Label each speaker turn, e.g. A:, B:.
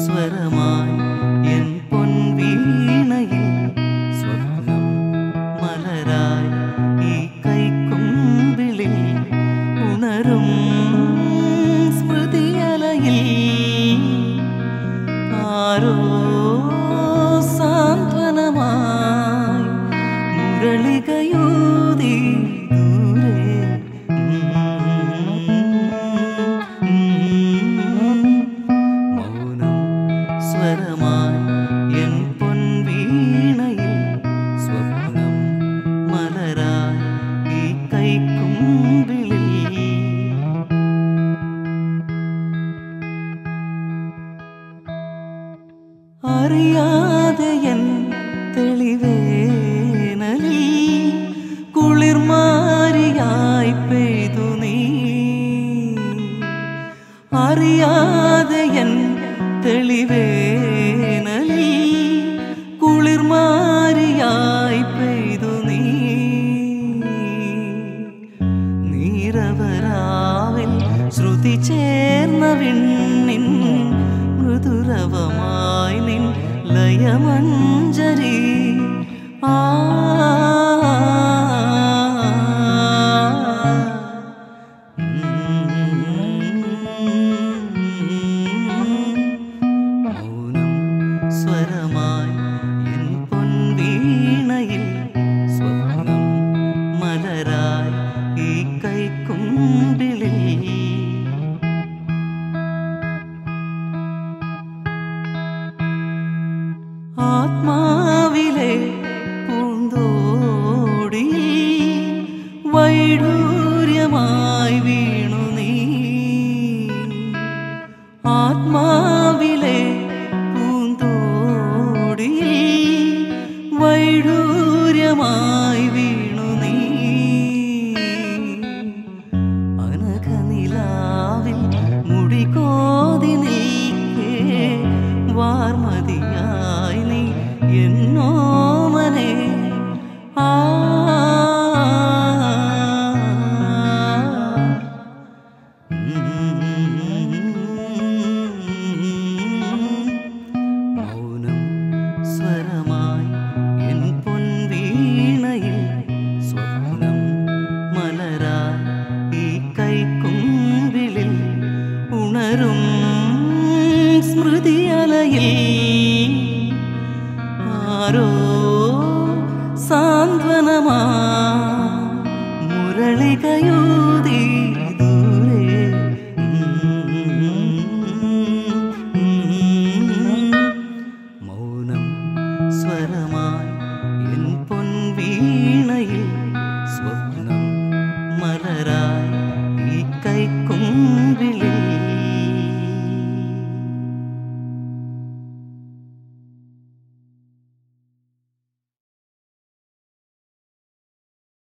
A: സ്വരമായി N പൊൻവീണയിൽ സ്വപ്നം മലരായി ഈ കൈക്കുമ്പിളിൽ ഉണരും സ്മൃതിയലയിൽ ആരോ സാന്ത്വനമായി മുരളികയൂതി ദൂരെ മൗനം സ്വരമായി എൻ പൊൻവീണയിൽ സ്വപ്നം മലരായി ഈ കൈക്കുമ്പിളിൽ അറിയാതെ എൻ തെളിവേനലിൽ കുളിർമാരിയായി പെയ്തു നീ അറിയാതെ എൻ തെളിവേനലിൽ കുളിർമാരിയായി പെയ്തു നീ നീരവരാവിൽ ശ്രുതി ചേർന്ന വിണ്ണിൻ മൃദുരവമായി നിൻ ലയമഞ്ജരി ആ മൗനം സ്വരമായി എൻ പൊൻവീണയിൽ സ്വപ്നം മലരായി ഈ കൈക്കുമ്പിളിൽ ആത്മാവിലെ പൂന്തോടിയിൽ വൈഡൂര്യമായി വീണു നീ ആത്മാവിലെ പൂന്തോടിയിൽ വൈഡൂര്യമായി വീണു നീ അനഘനിലാവിൽ മുടികോതി നിൽക്കേ വാർമതിയായി നീ എന്നോമനെ ആ മൗനം സ്വരമായി എൻ പൊൻവീണയിൽ സ്വപ്നം മലരായി ഈ കൈക്കുമ്പിളിൽ ഉണരും സ്മൃതിയലയിൽ ആരോ സാന്ത്വനമാ മുരളികയൂതി